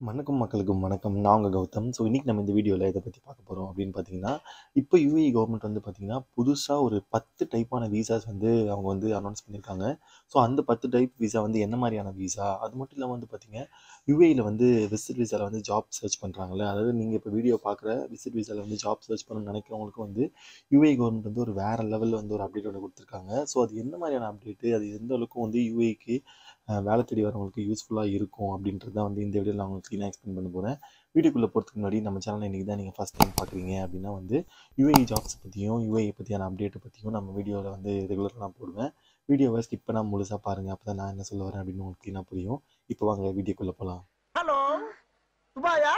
வணக்கம் மக்களுக்கு வணக்கம். நான் உங்க கௌதம். ஸோ இன்னைக்கு நம்ம இந்த வீடியோல எத பத்தி பார்க்க போறோம் அப்படின்னு பார்த்தீங்கன்னா, இப்போ யுஏஇ கவர்மெண்ட் வந்து பார்த்தீங்கன்னா, புதுசா ஒரு 10 டைப்பான விசாஸ் வந்து அவங்க வந்து அனௌன்ஸ் பண்ணியிருக்காங்க. ஸோ அந்த 10 டைப் விசா வந்து என்ன மாரியான விசா? அது மட்டும் இல்லாம வந்து பார்த்தீங்க, யுஏஇல வந்து விசிட் விசால வந்து ஜாப் சர்ச் பண்றாங்கல்ல, அதாவது நீங்க இப்போ வீடியோ பார்க்குற விசிட் விசால வந்து ஜாப் சர்ச் பண்ணணும்னு நினைக்கிறவங்களுக்கு வந்து யுஏஇ கவர்மெண்ட் வந்து ஒரு வேற லெவல்ல வந்து ஒரு அப்டேட் ஒண்ணு குடுத்துருக்காங்க. ஸோ அது என்ன மாரியான அப்டேட்டு? அது எந்த அளவுக்கு வந்து யுஏஇக்கு அ வேலை தேடி வரவங்களுக்கு யூஸ்ஃபுல்லா இருக்கும் அப்படின்றது தான் வந்து இந்த வீடியோல நான் உங்களுக்கு கிளீனா எக்ஸ்பிளைன் பண்ண போறேன். வீடியோக்குள்ள போறதுக்கு முன்னாடி நம்ம சேனல இன்னைக்கு தான் நீங்க ஃபர்ஸ்ட் டைம் பார்க்குறீங்க அப்படின்னா வந்து, யுஏஇ ஜாப்ஸ் பத்தியும், யுஏஇ பத்தியான அப்டேட்ட பத்தியும் நம்ம வீடியோல வந்து ரெகுலரா நான் போடுவேன். வீடியோவ ஸ்கிப் பண்ணாம முழுசா பாருங்க. அப்பதான் நான் என்ன சொல்ல வரேன் அப்படின்னு உங்களுக்கு கிளீனா புரியும். இப்போ வாங்க வீடியோக்குள்ள போலாம். ஹலோ துபாயா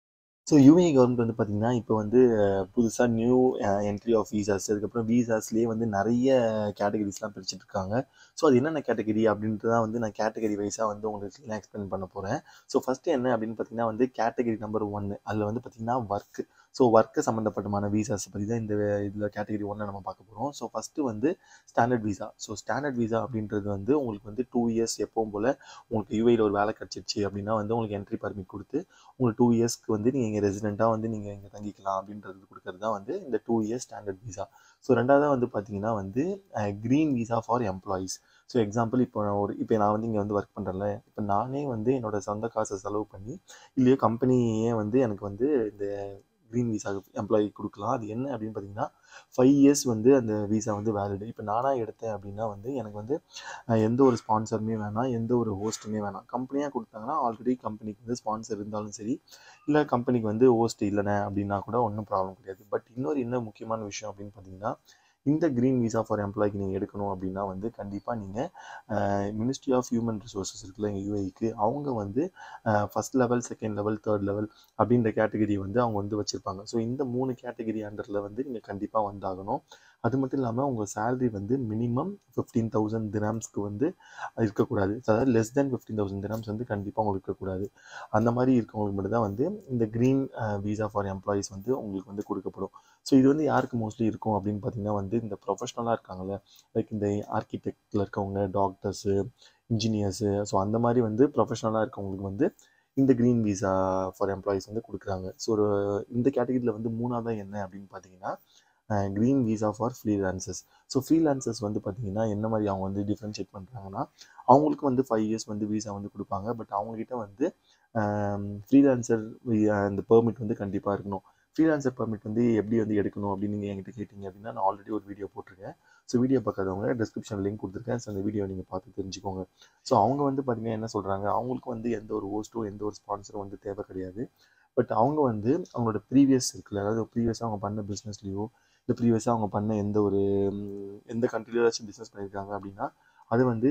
ஸோ யுஏஇ கவர்மெண்ட் வந்து பார்த்தீங்கன்னா, இப்போ வந்து புதுசா new uh entry of visas அதுக்கப்புறம் விசாஸ்லயே வந்து நெறைய கேட்டகரிஸ்லாம் பிரிச்சுட்டு இருக்காங்க. ஸோ அது என்னென்ன கேட்டகரி அப்படின்ட்டு தான் வந்து நான் கேட்டகரி வைஸா வந்து உங்களுக்கு கிளீனா எக்ஸ்பிளைன் பண்ண போறேன். ஸோ ஃபர்ஸ்ட்டு என்ன அப்படின்னு பார்த்தீங்கன்னா வந்து கேட்டகரி நம்பர் 1 அதுல வந்து பார்த்தீங்கன்னா ஒர்க். ஸோ ஒர்க் சம்மந்தப்பட்டமான விசாஸ் பத்தி தான் இந்த இதுல கேட்டகரி 1ல நம்ம பார்க்க போறோம். ஸோ ஃபர்ஸ்ட்டு வந்து standard visa. So standard visa அப்படின்றது வந்து உங்களுக்கு வந்து 2 இயர்ஸ் எப்பவும் போல உங்களுக்கு யுஏஇல ஒரு வேலை கிடைச்சிருச்சு அப்படின்னா வந்து உங்களுக்கு என்ட்ரி பர்மிட் குடுத்து, உங்களுக்கு 2 இயர்ஸ்க்கு வந்து நீங்க இங்க ரெசிடென்ட்டா வந்து நீங்க இங்க தங்கிக்கலாம் அப்படின்றது குடுக்கறது தான் வந்து இந்த 2 இயர்ஸ் ஸ்டாண்டர்ட் விசா. ஸோ 2வதா வந்து பார்த்தீங்கன்னா வந்து uh green visa for employees. So example இப்போ நான் ஒரு இப்போ நான் வந்து இங்க வந்து ஒர்க் பண்றேன்ல, இப்போ நானே வந்து என்னோட சொந்த காச செலவு பண்ணி, இல்லையோ கம்பெனியே வந்து எனக்கு வந்து இந்த கிரீன் விசா எம்ப்ளாயி குடுக்கலாம். அது என்ன அப்படின்னு பார்த்தீங்கன்னா, 5 இயர்ஸ் வந்து அந்த விசா வந்து வேலிட். இப்போ நானா எடுத்தேன் அப்படின்னா வந்து எனக்கு வந்து அ எந்த ஒரு ஸ்பான்சருமே வேணாம், எந்த ஒரு ஹோஸ்ட்டுமே வேணாம். கம்பெனியா குடுத்தாங்கன்னா ஆல்ரெடி கம்பெனிக்கு வந்து ஸ்பான்சர் இருந்தாலும் சரி, இல்ல கம்பெனிக்கு வந்து ஹோஸ்ட் இல்லண்ணே அப்படின்னா கூட ஒண்ணும் ப்ராப்ளம் கிடையாது. பட் இன்னொரு என்ன முக்கியமான விஷயம் அப்படின்னு பார்த்தீங்கன்னா, இந்த கிரீன் விசா ஃபார் எம்ப்ளாயிக்கு நீங்க எடுக்கணும் அப்படின்னா வந்து கண்டிப்பா நீங்க uh ministry of human resources இருக்குல்ல யுஏஇக்கு, அவங்க வந்து uh first level, second level, third level அப்படின்ற கேட்டகரி வந்து அவங்க வந்து வச்சிருப்பாங்க. ஸோ இந்த 3 கேட்டகரி அண்டர்ல வந்து நீங்க கண்டிப்பா வந்தாகணும். அது மட்டும் இல்லாம உங்க சேலரி வந்து மினிமம் 15,000 திர்ஹாம்ஸ்க்கு வந்து இருக்கக்கூடாது. அதாவது லெஸ் தென் 15,000 திர்ஹாம்ஸ் வந்து கண்டிப்பா உங்களுக்கு இருக்கக்கூடாது. அந்த மாரி இருக்கவங்களுக்கு மட்டும் தான் வந்து இந்த green uh visa for employees வந்து உங்களுக்கு வந்து குடுக்கப்படும். ஸோ இது வந்து யாருக்கு மோஸ்ட்லி இருக்கும் அப்படின்னு பார்த்தீங்கன்னா வந்து இந்த ப்ரொஃபஷனலா இருக்காங்கல்ல, லைக் இந்த ஆர்க்கிடெக்ட்ல இருக்கவங்க, டாக்டர்ஸு, இன்ஜினியர்ஸு ஸோ அந்த மாரி வந்து ப்ரொஃபஷனலா இருக்கவங்களுக்கு வந்து இந்த கிரீன் விசா ஃபார் எம்ப்ளாயீஸ் வந்து குடுக்குறாங்க. ஸோ ஒரு இந்த கேட்டகரில வந்து 3வதா என்ன அப்படின்னு பார்த்தீங்கன்னா, uh green visa for freelancers. So freelancers வந்து பார்த்தீங்கன்னா, என்ன மாரி அவங்க வந்து டிஃபரன்ஷியேட் பண்றாங்கன்னா, அவங்களுக்கு வந்து 5 இயர்ஸ் வந்து விசா வந்து குடுப்பாங்க. பட் அவங்க கிட்ட வந்து அ ஃப்ரீலான்சர் அந்த பெர்மிட் வந்து கண்டிப்பா இருக்கணும். ஃப்ரீலான்சர் பெர்மிட் வந்து எப்படி வந்து எடுக்கணும் அப்படின்னு நீங்க என்கிட்ட கேட்டீங்க அப்படின்னா, நான் ஆல்ரெடி ஒரு வீடியோ போட்டிருக்கேன். ஸோ வீடியோ பார்க்காதவங்க டிஸ்கிரிப்ஷன்ல லிங்க் குடுத்துருக்கேன். ஸோ அந்த வீடியோ நீங்க பார்த்து தெரிஞ்சுக்கோங்க. ஸோ அவங்க வந்து பார்த்தீங்கன்னா என்ன சொல்றாங்க, அவங்களுக்கு வந்து எந்த ஒரு ஹோஸ்ட்டும், எந்த ஒரு ஸ்பான்சரும் வந்து தேவை கிடையாது. பட் அவங்க வந்து அவங்களோட ப்ரீவியஸ் இருக்குல்ல, அதாவது ப்ரீவியஸா அவங்க பண்ண பிசினஸ்லயோ, இல்ல ப்ரீவியஸா அவங்க பண்ண எந்த ஒரு ம் எந்த கண்ட்ரிலயாச்சும் பிசினஸ் பண்ணியிருக்காங்க அப்படின்னா, அது வந்து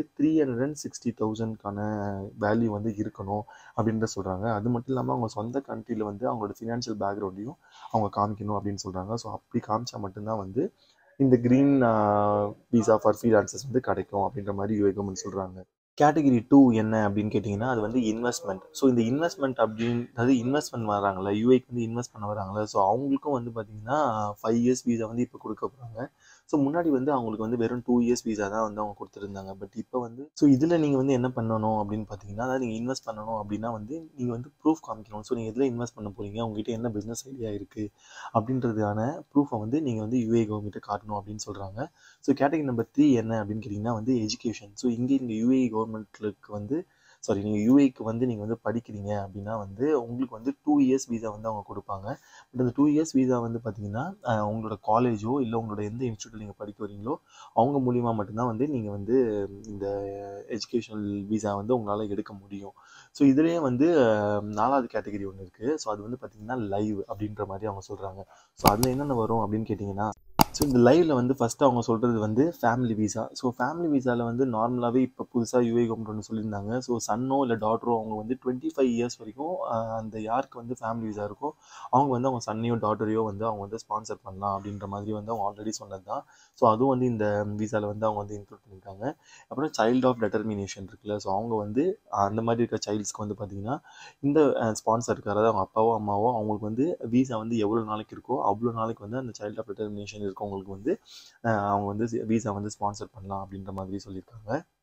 360,000க்கான வேல்யூ வந்து இருக்கணும் அப்படின்றத சொல்றாங்க. அது மட்டும் இல்லாம அவங்க சொந்த கண்ட்ரில வந்து அவங்களோட ஃபினான்ஷியல் பேக்ரவுண்டையும் அவங்க காமிக்கணும் அப்படின்னு சொல்றாங்க. ஸோ அப்படி காமிச்சா மட்டும் தான் வந்து இந்த green uh visa for freelancers வந்து கிடைக்கும் அப்படின்ற மாரி யுஏஇ கவர்மெண்ட் சொல்றாங்க. கேட்டகரி 2 என்ன அப்படின்னு கேட்டீங்கன்னா, அது வந்து இன்வெஸ்ட்மென்ட். ஸோ இந்த இன்வெஸ்ட்மென்ட் அப்படின்னு அதாவது இன்வெஸ்ட்மென்ட் வராங்கல்ல, யுஏஇக்கு வந்து இன்வெஸ்ட் பண்ண வராங்கல்ல, ஸோ அவங்களுக்கும் வந்து பார்த்தீங்கன்னா 5 இயர்ஸ் விசா வந்து இப்போ குடுக்க போறாங்க. ஸோ முன்னாடி வந்து அவங்களுக்கு வந்து வெறும் 2 இயர்ஸ் விசா தான் வந்து அவங்க குடுத்துருந்தாங்க. பட் இப்போ வந்து ஸோ இதுல நீங்க வந்து என்ன பண்ணணும் அப்படின்னு பார்த்தீங்கன்னா, அதாவது நீங்க இன்வெஸ்ட் பண்ணணும் அப்படின்னா வந்து நீங்க வந்து ப்ரூஃப் காமிக்கணும். ஸோ நீங்க எதுல இன்வெஸ்ட் பண்ண போறீங்க, உங்ககிட்ட என்ன பிசினஸ் ஐடியா இருக்கு அப்படின்றதுக்கான ப்ரூஃப வந்து நீங்க வந்து யுஏஇ கவர்மெண்ட்ட காட்டணும் அப்படின்னு சொல்றாங்க. ஸோ கேட்டகரி நம்பர் 3 என்ன அப்படின்னு கேட்டீங்கன்னா வந்து எஜுகேஷன். ஸோ இங்க இந்த யுஏஇ கவர்மெண்ட்க்கு வந்து சாரி நீங்க யுஏஇக்கு வந்து நீங்க வந்து படிக்கிறீங்க அப்படின்னா வந்து உங்களுக்கு வந்து 2 இயர்ஸ் விசா வந்து அவங்க குடுப்பாங்க. பட் அந்த 2 இயர்ஸ் விசா வந்து பார்த்தீங்கன்னா, அ உங்களோட காலேஜோ, இல்ல உங்களோட எந்த இன்ஸ்டிடியூட்ல நீங்க படிக்க வரீங்களோ, அவங்க மூலியமா மட்டும் தான் வந்து நீங்க வந்து இந்த எஜுகேஷனல் விசா வந்து உங்களால எடுக்க முடியும். ஸோ இதுலயே வந்து 4வது கேட்டகரி ஒண்ணு இருக்கு. ஸோ அது வந்து பார்த்தீங்கன்னா லைவ் அப்படின்ற மாரி அவங்க சொல்றாங்க. ஸோ அதுல என்னென்ன வரும் அப்படின்னு கேட்டீங்கன்னா, ஸோ இந்த லைவ்ல வந்து ஃபர்ஸ்ட்டு அவங்க சொல்றது வந்து ஃபேமிலி விசா. ஸோ ஃபேமிலி விசால வந்து நார்மலாவே இப்போ புதுசா யுஏஇ கவர்மெண்ட் ஒண்ணு சொல்லியிருந்தாங்க. ஸோ சன்னோ இல்ல டாட்டரோ அவங்க வந்து 25 இயர்ஸ் வரைக்கும் அ அந்த யாருக்கு வந்து ஃபேமிலி விசா இருக்கோ, அவங்க வந்து அவங்க சன்னையோ, டாட்டரையோ வந்து அவங்க வந்து ஸ்பான்சர் பண்ணலாம் அப்படின்ற மாதிரி வந்து அவங்க ஆல்ரெடி சொன்னது தான். ஸோ அதுவும் வந்து இந்த விசால வந்து அவங்க வந்து இன்க்ளூட் பண்ணியிருக்காங்க. அப்புறம் சைல்ட் ஆஃப் டிட்டர்மினேஷன் இருக்குல்ல, ஸோ அவங்க வந்து அந்த மாரி இருக்க சைல்ட்ஸ்க்கு வந்து பார்த்தீங்கன்னா, இந்த அ ஸ்பான்சர் இருக்காரு. அதாவது அவங்க அப்பாவோ, அம்மாவோ அவங்களுக்கு வந்து விசா வந்து எவ்வளோ நாளைக்கு இருக்கோ, அவ்வளோ நாளைக்கு வந்து அந்த சைல்ட் ஆஃப் டிட்டர்மினேஷன் இருக்கவங்களுக்கு வந்து அ அவங்க வந்து விசா வந்து ஸ்பான்சர் பண்ணலாம் அப்படின்ற மாதிரி சொல்லியிருக்காங்க.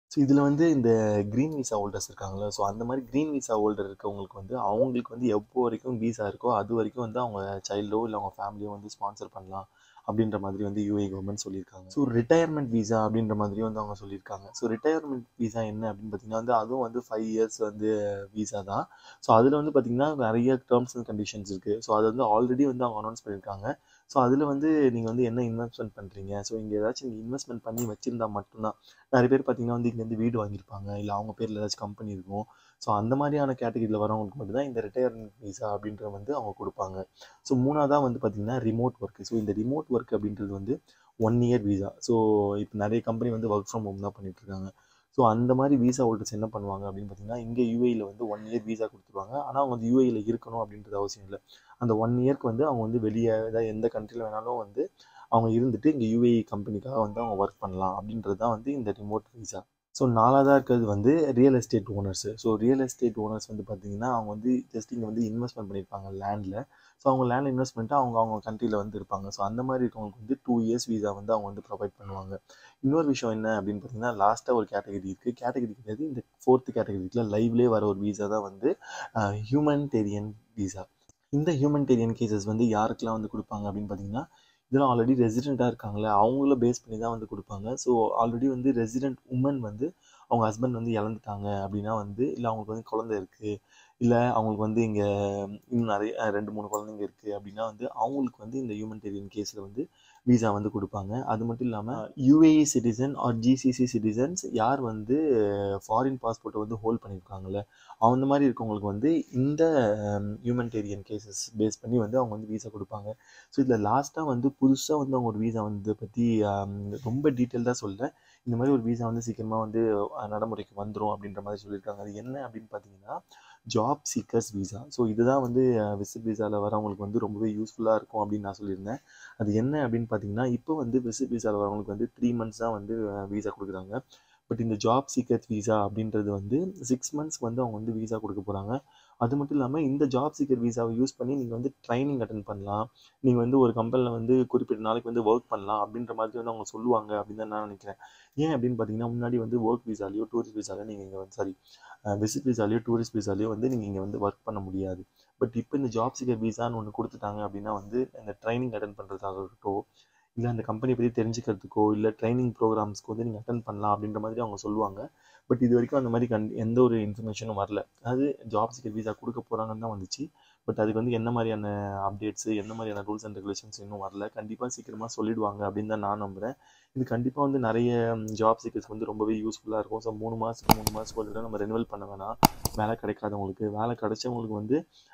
ஸோ இதில் வந்து இந்த க்ரீன் விசா ஹோல்டர்ஸ் இருக்காங்களா ஸோ அந்த மாதிரி க்ரீன் விசா ஹோல்டர் இருக்கவங்களுக்கு வந்து அவங்களுக்கு வந்து எப்போ வரைக்கும் விசா இருக்கோ அது வரைக்கும் வந்து அவங்க சைல்டோ இல்லை அவங்க ஃபேமிலியோ வந்து ஸ்பான்சர் பண்ணலாம் அப்படின்ற மாதிரி வந்து யூஏ கவர்மெண்ட் சொல்லியிருக்காங்க ஸோ ரிட்டையர்மெண்ட் விசா அப்படின்ற மாதிரி வந்து அவங்க சொல்லியிருக்காங்க ஸோ ரிட்டையர்மெண்ட் விசா என்ன அப்படின்னு பார்த்தீங்கன்னா வந்து அதுவும் வந்து ஃபைவ் இயர்ஸ் வந்து விசா தான் ஸோ அதில் வந்து பார்த்தீங்கன்னா நிறைய டேர்ம்ஸ் அண்ட் கண்டிஷன்ஸ் இருக்குது ஸோ அது வந்து ஆல்ரெடி வந்து அவங்க அனௌன்ஸ் பண்ணியிருக்காங்க ஸோ அதில் வந்து நீங்கள் வந்து என்ன இன்வெஸ்ட்மெண்ட் பண்ணுறீங்க ஸோ இங்கே ஏதாச்சும் நீங்கள் இன்வெஸ்ட்மெண்ட் பண்ணி வச்சுருந்தா மட்டும்தான் நிறைய பேர் பார்த்தீங்கன்னா வந்து இங்கேருந்து வீடு வாங்கியிருப்பாங்க இல்லை அவங்க பேரில் ஏதாச்சும் கம்பெனி இருக்கும் ஸோ அந்த மாதிரியான கேட்டகரியில் வரவங்களுக்கு மட்டும்தான் இந்த ரிட்டையர்மெண்ட் விசா அப்படின்றத வந்து அவங்க கொடுப்பாங்க ஸோ மூணாவதாக வந்து பார்த்திங்கன்னா ரிமோட் ஒர்க்கு ஸோ இந்த ரிமோட் ஒர்க் அப்படின்றது வந்து ஒன் இயர் விசா ஸோ இப்போ நிறைய கம்பெனி வந்து ஒர்க் ஃப்ரம் ஹோம் தான் பண்ணிகிட்ருக்காங்க ஸோ அந்த மாதிரி விசா ஹோல்டர்ஸ் என்ன பண்ணுவாங்க அப்படின்னு பார்த்தீங்கன்னா இங்கே யூஏயில் வந்து ஒன் இயர் விசா கொடுத்துருவாங்க ஆனால் அவங்க வந்து யூஏயில் இருக்கணும் அப்படின்றது அவசியம் இல்லை அந்த ஒன் இயர்க்கு வந்து அவங்க வந்து வெளியே ஏதாவது எந்த கண்ட்ரியில் வேணாலும் வந்து அவங்க இருந்துட்டு இங்கே யூஏஇ கம்பெனிக்காக வந்து அவங்க ஒர்க் பண்ணலாம் அப்படின்றது தான் வந்து இந்த ரிமோட் விசா ஸோ நாலாவதாக இருக்கிறது வந்து real estate owners so real estate owners வந்து பார்த்திங்கன்னா அவங்க வந்து ஜஸ்ட் இங்கே வந்து இன்வெஸ்ட்மெண்ட் பண்ணியிருப்பாங்க லேண்டில் ஸோ அவங்க லேண்ட் இன்வெஸ்ட் பண்ணிட்டு அவங்க அவங்க கண்ட்ரியில் வந்து இருப்பாங்க ஸோ அந்த மாதிரி இருக்கவங்களுக்கு வந்து டூ இயர்ஸ் வீசா வந்து அவங்க வந்து ப்ரொவைட் பண்ணுவாங்க இன்னொரு விஷயம் என்ன அப்படின்னு பார்த்தீங்கன்னா லாஸ்ட்டாக ஒரு கேட்டகரி இருக்குது கேட்டகரி கிடையாது இந்த ஃபோர்த்து கேட்டகரிக்குள்ள லைவ்லேயே வர ஒரு வீசா தான் வந்து ஹியூமனிடேரியன் வீசா இந்த ஹியூமனிடேரியன் கேசஸ் வந்து யாருக்கெல்லாம் வந்து கொடுப்பாங்க அப்படின்னு பார்த்தீங்கன்னா இதெல்லாம் ஆல்ரெடி ரெசிடெண்ட்டாக இருக்காங்களே அவங்கள பேஸ் பண்ணி தான் வந்து கொடுப்பாங்க ஸோ ஆல்ரெடி வந்து ரெசிடெண்ட் உமன் வந்து அவங்க ஹஸ்பண்ட் வந்து இறந்துட்டாங்க அப்படின்னா வந்து இல்லை அவங்களுக்கு வந்து குழந்தை இருக்குது இல்லை அவங்களுக்கு வந்து இங்கே இன்னும் நிறைய ரெண்டு மூணு குழந்தைங்க இருக்குது அப்படின்னா வந்து அவங்களுக்கு வந்து இந்த ஹியூமனிடேரியன் கேஸில் வந்து விசா வந்து கொடுப்பாங்க அது மட்டும் இல்லாமல் UAE citizen or GCC citizens யார் வந்து ஃபாரின் பாஸ்போர்ட்டை வந்து ஹோல்ட் பண்ணியிருக்காங்கல்ல அந்த மாதிரி இருக்கவங்களுக்கு வந்து இந்த ஹியூமனிடேரியன் கேசஸ் பேஸ் பண்ணி வந்து அவங்க வந்து விசா கொடுப்பாங்க ஸோ இதில் லாஸ்ட்டாக வந்து புதுசாக வந்து அவங்க ஒரு விசா வந்து பற்றி ரொம்ப டீட்டெயில்டாக சொல்கிறேன் இந்த மாதிரி ஒரு விசா வந்து சீக்கிரமாக வந்து நடைமுறைக்கு வந்துடும் அப்படின்ற மாதிரி சொல்லியிருக்காங்க அது என்ன அப்படின்னு பார்த்தீங்கன்னா ஜாப் சீக்கர்ஸ் விசா ஸோ இதுதான் வந்து விசிட் விசாவில் வரவங்களுக்கு வந்து ரொம்பவே யூஸ்ஃபுல்லாக இருக்கும் அப்படின்னு நான் சொல்லியிருந்தேன் அது என்ன அப்படின்னு பார்த்தீங்கன்னா இப்போ வந்து விசிட் விசாவில் வரவங்களுக்கு வந்து த்ரீ மந்த்ஸ் தான் வந்து விசா கொடுக்குறாங்க பட் இந்த ஜாப் சீக்கர்ஸ் விசா அப்படின்றது வந்து சிக்ஸ் மந்த்ஸ்க்கு வந்து அவங்க வந்து விசா கொடுக்க போகிறாங்க அது மட்டும் இல்லாமல் இந்த ஜாப் சீக்கர் விசாவை யூஸ் பண்ணி நீங்கள் வந்து ட்ரைனிங் அட்டன் பண்ணலாம் நீங்கள் வந்து ஒரு கம்பெனியில் வந்து குறிப்பிட்ட நாளைக்கு வந்து ஒர்க் பண்ணலாம் அப்படின்ற மாதிரி வந்து அவங்க சொல்லுவாங்க அப்படின்னு தான் நான் நினைக்கிறேன் ஏன் அப்படின்னு பார்த்தீங்கன்னா முன்னாடி வந்து ஒர்க் விசாலையோ டூரிஸ்ட் விசாலையோ நீங்கள் இங்கே வந்து சாரி விசிட் விசாலையோ டூரிஸ்ட் விசாலையோ வந்து நீங்கள் இங்கே வந்து ஒர்க் பண்ண முடியாது பட் இப்போ இந்த ஜாப் சீக்கர் விசான்னு ஒன்று கொடுத்துட்டாங்க அப்படின்னா வந்து இந்த ட்ரைனிங் அட்டன் பண்ணுறதாக இருக்கட்டும் இல்லை அந்த கம்பெனி பற்றி தெரிஞ்சுக்கிறதுக்கோ இல்லை ட்ரைனிங் ப்ரோக்ராம்ஸ்க்கு வந்து நீங்கள் அட்டன் பண்ணலாம் அப்படின்ற மாதிரி அவங்க சொல்லுவாங்க பட் இது வரைக்கும் அந்த மாதிரி கண் எந்த ஒரு இன்ஃபர்மேஷனும் வரல அதாவது ஜாப் சீக்கர் விசா கொடுக்க போகிறாங்கன்னு தான் வந்துச்சு பட் அதுக்கு வந்து என்ன மாதிரியான அப்டேட்ஸு என்ன மாதிரியான ரூல்ஸ் அண்ட் ரெகுலேஷன்ஸ் இன்னும் வரல கண்டிப்பாக சீக்கிரமாக சொல்லிடுவாங்க அப்படின்னு தான் நான் நம்புகிறேன் இது கண்டிப்பாக வந்து நிறைய ஜாப் சீக்கர்ஸ் வந்து ரொம்பவே யூஸ்ஃபுல்லாக இருக்கும் ஸோ மூணு மாதத்துக்கு மூணு மாதத்துக்கு ஒரு நம்ம ரெனுவல் பண்ண வேணாம் வேலை கிடைக்காதவங்களுக்கு வேலை கிடைச்சவங்களுக்கு வந்து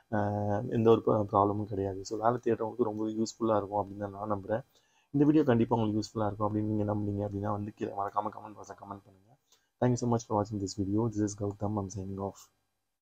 எந்த ஒரு ப்ராப்ளமும் கிடையாது ஸோ வேலை தேடுறவங்களுக்கு ரொம்பவே யூஸ்ஃபுல்லாக இருக்கும் அப்படின்னு தான் நான் நம்புகிறேன் இந்த வீடியோ கண்டிப்பாக உங்களுக்கு யூஸ்ஃபுல்லாக இருக்கும் அப்படின்னு நீங்கள் நம்புனீங்க அப்படின்னா வந்து கீழே மறக்காமல் கமெண்ட் பாக்ஸில் கமெண்ட் பண்ணுங்கள் தேங்க்யூ ஸோ மச் ஃபார் வாட்சிங் this video this is Gautham I'm signing of